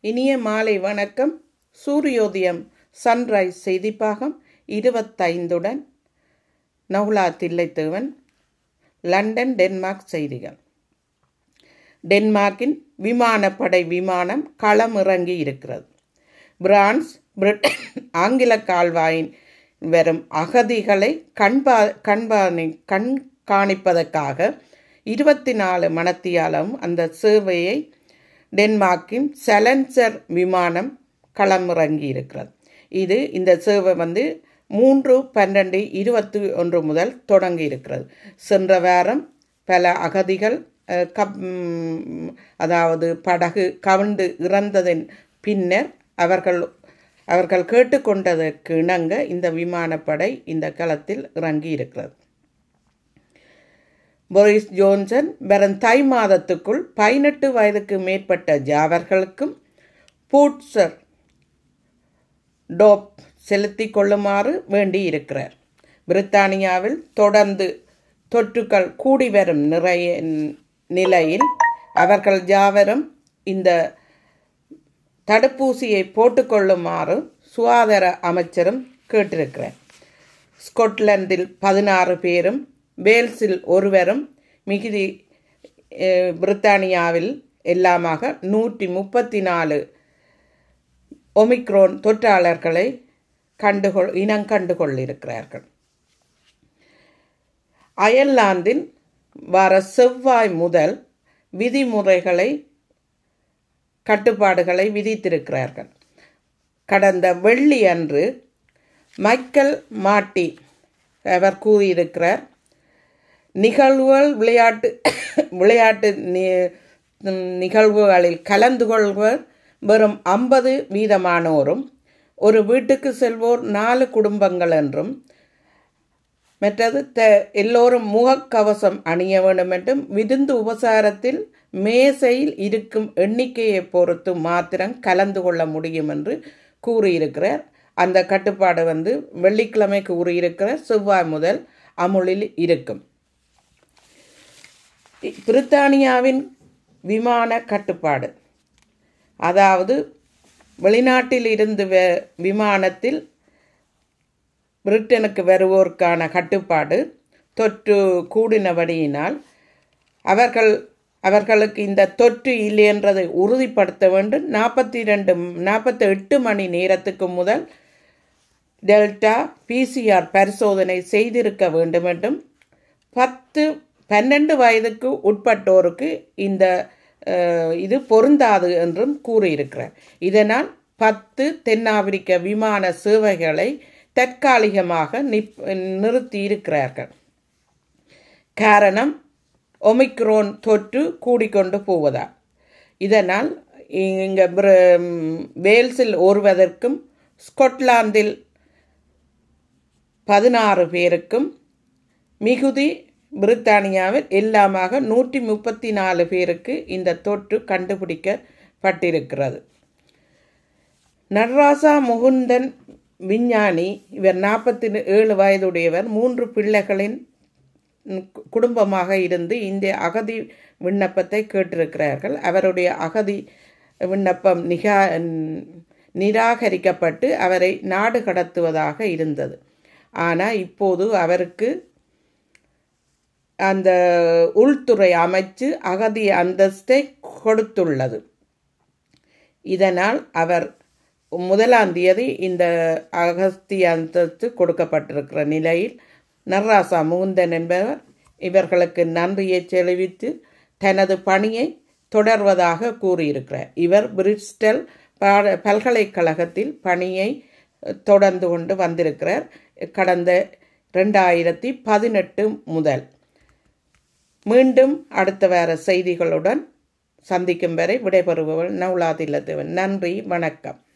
இனிய மாலை வணக்கம் சூரியோதயம் சன்ரைஸ் செய்திப்பாகம் இருபத்தைந்துடன் நவுலா தில்லைத்தேவன் லண்டன் டென்மார்க் செய்திகள் டென்மார்க்கின் விமானப்படை விமானம் களமிறங்கி இருக்கிறது பிரான்ஸ் பிரிட்டன் ஆங்கில கால்வாயின் வரும் அகதிகளை கண்பா கண்பாணி கண்காணிப்பதற்காக இருபத்தி நாலு மணத்தியாலும் அந்த சேவையை டென்மார்க்கின் செலன்சர் விமானம் களமிறங்கி இருக்கிறது இது இந்த சேவை வந்து மூன்று பன்னெண்டு இருபத்தி ஒன்று முதல் தொடங்கி இருக்கிறது சென்ற வாரம் பல அகதிகள் அஹ், கப் ம், அதாவது படகு கவிழ்ந்து இறந்ததன் பின்னர் அவர்கள் அவர்கள் கேட்டுக்கொண்டதற்கு இணங்க இந்த விமானப்படை இந்த களத்தில் இறங்கி இருக்கிறது போரிஸ் ஜோன்சன் வரும் தை மாதத்துக்குள் பதினெட்டு வயதுக்கு மேற்பட்ட ஜாவர்களுக்கும் பூட்சர் டோப் செலுத்திக் கொள்ளுமாறு வேண்டி இருக்கிறார் பிரித்தானியாவில் தொடர்ந்து தொற்றுக்கள் கூடி வரும் நிறைய நிலையில் அவர்கள் யாவரும் இந்த தடுப்பூசியை போட்டுக்கொள்ளுமாறு சுகாதார அமைச்சரும் கேட்டிருக்கிறார் ஸ்கொட்லாந்தில் பதினாறு பேரும் வேல்ஸில் ஒருவரும் மிகுதி அஹ், பிரித்தானியாவில் எல்லாமாக நூற்றி முப்பத்தி நாலு ஒமிக்ரோன் தொற்றாளர்களை கண்டுகொள் இனம் கண்டுகொள்ளிருக்கிறார்கள் அயர்லாந்தின் வர செவ்வாய் முதல் விதிமுறைகளை கட்டுப்பாடுகளை விதித்திருக்கிறார்கள் கடந்த வெள்ளி அன்று மைக்கேல் மாட்டி அவர் கூறியிருக்கிறார் நிகழ்வுகள் விளையாட்டு விளையாட்டு நி- நிகழ்வுகளில் கலந்து கொள்வர் வெறும் ஐம்பது வீதமானோரும் ஒரு வீட்டுக்கு செல்வோர் நாலு குடும்பங்கள் என்றும் மற்றது த எல்லோரும் முகக்கவசம் அணிய வேண்டும் என்றும் விருந்து உபசாரத்தில் மேசையில் இருக்கும் எண்ணிக்கையை பொறுத்து மாத்திரம் கலந்து கொள்ள முடியும் என்று கூறியிருக்கிறார் அந்த கட்டுப்பாடு வந்து வெள்ளிக்கிழமை கூறியிருக்கிற செவ்வாய் முதல் அமுலில் இருக்கும் பிரித்தானியாவின் விமான கட்டுப்பாடு அதாவது வெளிநாட்டில் இருந்து வ- விமானத்தில் பிரிட்டனுக்கு வருவோருக்கான கட்டுப்பாடு தொற்று கூடினபடியினால் அவர்கள் அவர்களுக்கு இந்த தொற்று இல்லை என்றதை உறுதிப்படுத்த வேண்டும் நாற்பத்தி ரெண்டு நாற்பத்தி எட்டு மணி நேரத்துக்கு முதல் டெல்டா பிசிஆர் பரிசோதனை செய்திருக்க வேண்டும் என்றும் பத்து பன்னெண்டு வயதுக்கு உட்பட்டோருக்கு இந்த அஹ், இது பொருந்தாது என்றும் கூறியிருக்கிறார் இதனால் பத்து தென்னாப்பிரிக்க விமான சேவைகளை தற்காலிகமாக நிப் நிறுத்தியிருக்கிறார்கள் காரணம் ஒமிக்ரோன் தொற்று கூடிக்கொண்டு போவதா இதனால் இங்கே வேல்ஸில் ஒருவதற்கும் ஸ்கொட்லாந்தில் பதினாறு பேருக்கும் மிகுதி பிரித்தானியாவில் எல்லாமாக நூற்றி முப்பத்தி நாலு பேருக்கு இந்த தொற்று கண்டுபிடிக்கப்பட்டிருக்கிறது நடராசா முகுந்தன் விஞ்ஞானி இவர் நாற்பத்தி ஏழு வயதுடையவர் மூன்று பிள்ளைகளின் ம், கு- குடும்பமாக இருந்து இந்த அகதி விண்ணப்பத்தை கேட்டிருக்கிறார்கள் அவருடைய அகதி விண்ணப்பம் நிகா ம், நிராகரிக்கப்பட்டு அவரை நாடு கடத்துவதாக இருந்தது ஆனால் இப்போது அவருக்கு அந்த உள்துறை அமைச்சு அகதி அந்தஸ்தை கொடுத்துள்ளது இதனால் அவர் முதலாம் தேதி இந்த அகஸ்திய அந்தஸ்து கொடுக்கப்பட்டிருக்கிற நிலையில் நர்ராசா முகுந்தன் என்பவர் இவர்களுக்கு நன்றியை தெரிவித்து தனது பணியை தொடர்வதாக கூறியிருக்கிறார் இவர் பிரிஸ்டல் பாட- பல்கலைக்கழகத்தில் பணியை அஹ், தொடர்ந்து கொண்டு வந்திருக்கிறார் கடந்த ரெண்டாயிரத்தி பதினெட்டு முதல் மீண்டும் அடுத்த வார செய்திகளுடன் சந்திக்கும் வரை விடைபெறுபவள் நவுலாதில்லத்தவன் நன்றி வணக்கம்